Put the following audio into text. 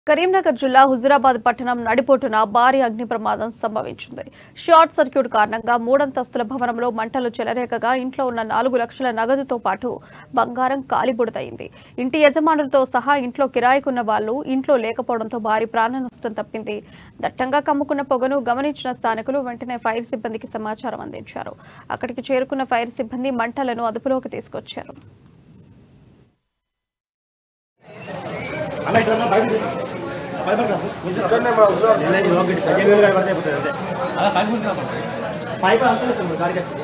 కరీంనగర్ జిల్లా హుజురాబాద్ పట్టణం నడిపోటున భారీ అగ్ని ప్రమాదం సంభవించింది షార్ట్ సర్క్యూట్ కారణంగా మూడంతస్తుల భవనంలో మంటలు చెలరేగగా ఇంట్లో ఉన్న నాలుగు లక్షల నగదుతో పాటు బంగారం కాలిబుడతయింది ఇంటి యజమానులతో సహా ఇంట్లో కిరాయికున్న వాళ్ళు ఇంట్లో లేకపోవడంతో భారీ ప్రాణ నష్టం తప్పింది దట్టంగా కమ్ముకున్న పొగను గమనించిన స్థానికులు వెంటనే ఫైర్ సిబ్బందికి సమాచారం అందించారు అక్కడికి చేరుకున్న ఫైర్ సిబ్బంది మంటలను అదుపులోకి తీసుకొచ్చారు పైపు అంతా గాడికి